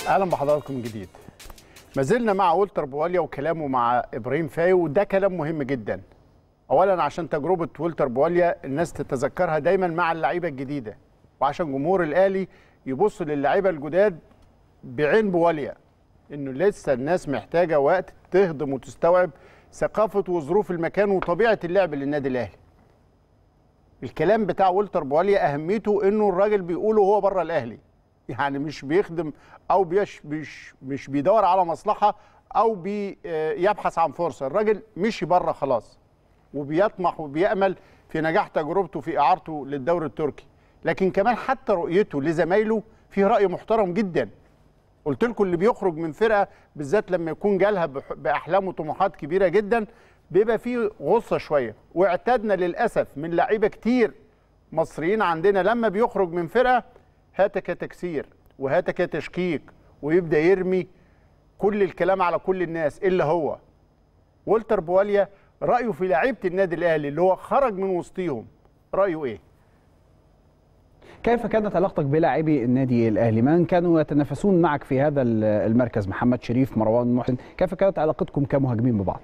اهلا بحضراتكم من جديد ما زلنا مع ولتر بواليا وكلامه مع ابراهيم فاي وده كلام مهم جدا اولا عشان تجربه ولتر بواليا الناس تتذكرها دايما مع اللعيبه الجديده وعشان جمهور الاهلي يبص للعيبه الجداد بعين بواليا انه لسه الناس محتاجه وقت تهضم وتستوعب ثقافه وظروف المكان وطبيعه اللعب للنادي الاهلي الكلام بتاع ولتر بواليا اهميته انه الراجل بيقوله هو بره الاهلي يعني مش بيخدم او بيش مش مش بيدور على مصلحه او بيبحث عن فرصه الراجل مشي بره خلاص وبيطمح وبيامل في نجاح تجربته في اعارته للدوري التركي لكن كمان حتى رؤيته لزمايله فيه راي محترم جدا قلت لكم اللي بيخرج من فرقه بالذات لما يكون جالها باحلام وطموحات كبيره جدا بيبقى فيه غصه شويه واعتدنا للاسف من لعيبه كتير مصريين عندنا لما بيخرج من فرقه هاتك تكسير وهاتك تشكيك ويبدا يرمي كل الكلام على كل الناس الا هو ولتر بواليا رايه في لعيبه النادي الاهلي اللي هو خرج من وسطيهم رايه ايه كيف كانت علاقتك بلاعبي النادي الاهلي من كانوا يتنافسون معك في هذا المركز محمد شريف مروان محسن كيف كانت علاقتكم كمهاجمين ببعض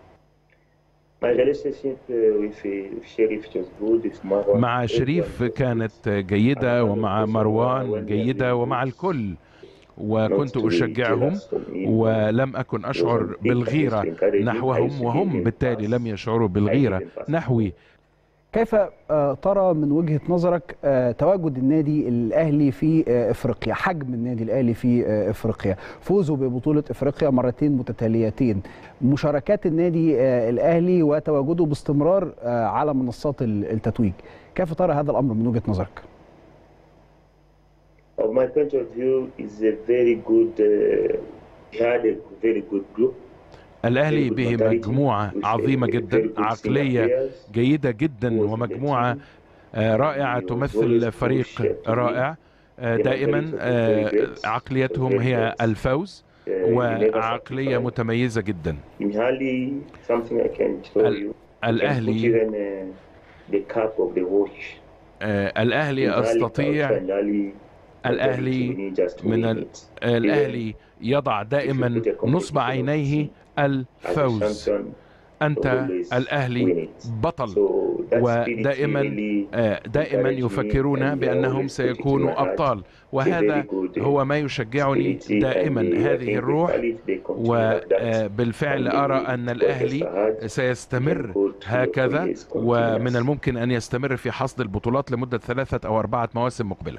مع شريف كانت جيدة ومع مروان جيدة ومع الكل وكنت أشجعهم ولم أكن أشعر بالغيرة نحوهم وهم بالتالي لم يشعروا بالغيرة نحوي كيف ترى من وجهة نظرك تواجد النادي الأهلي في إفريقيا حجم النادي الأهلي في إفريقيا فوزه ببطولة إفريقيا مرتين متتاليتين مشاركات النادي الأهلي وتواجده باستمرار على منصات التتويج كيف ترى هذا الأمر من وجهة نظرك؟ Of my point of view is a very good, uh, had a very good group. الأهلي به مجموعة عظيمة جدا عقلية جيدة جدا ومجموعة رائعة تمثل فريق رائع دائما عقليتهم هي الفوز وعقلية متميزة جدا الأهلي الأهلي أستطيع الأهلي من الأهلي يضع دائما نصب عينيه الفوز أنت الأهلي بطل ودائما دائما يفكرون بأنهم سيكونوا أبطال وهذا هو ما يشجعني دائما هذه الروح وبالفعل أرى أن الأهلي سيستمر هكذا ومن الممكن أن يستمر في حصد البطولات لمدة ثلاثة أو أربعة مواسم مقبلة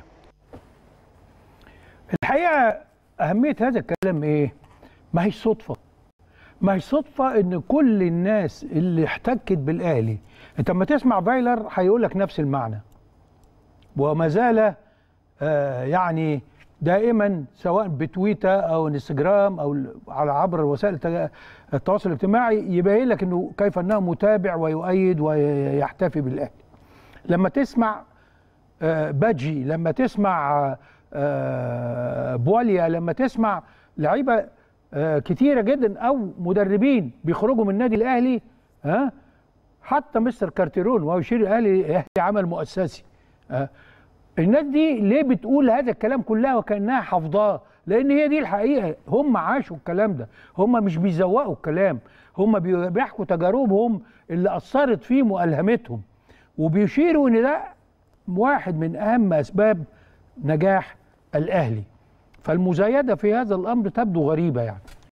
الحقيقة أهمية هذا الكلام إيه؟ ما هي صدفة ما هي صدفة إن كل الناس اللي احتكت بالأهلي أنت لما تسمع فايلر هيقول لك نفس المعنى وما زال آه يعني دائما سواء بتويتر أو انستجرام أو على عبر وسائل التواصل الاجتماعي يبين لك إنه كيف أنه متابع ويؤيد ويحتفي بالأهلي لما تسمع آه باجي لما تسمع آه بواليا لما تسمع لعيبه آه كتيره جدا او مدربين بيخرجوا من النادي الاهلي ها آه حتى مستر كارتيرون وهو يشير الاهلي عمل مؤسسي الناس دي ليه بتقول هذا الكلام كلها وكانها حافظاه لان هي دي الحقيقه هم عاشوا الكلام ده هم مش بيزوقوا الكلام هم بيحكوا تجاربهم اللي اثرت فيهم والهمتهم وبيشيروا ان ده واحد من اهم اسباب نجاح الاهلي فالمزايده في هذا الامر تبدو غريبه يعني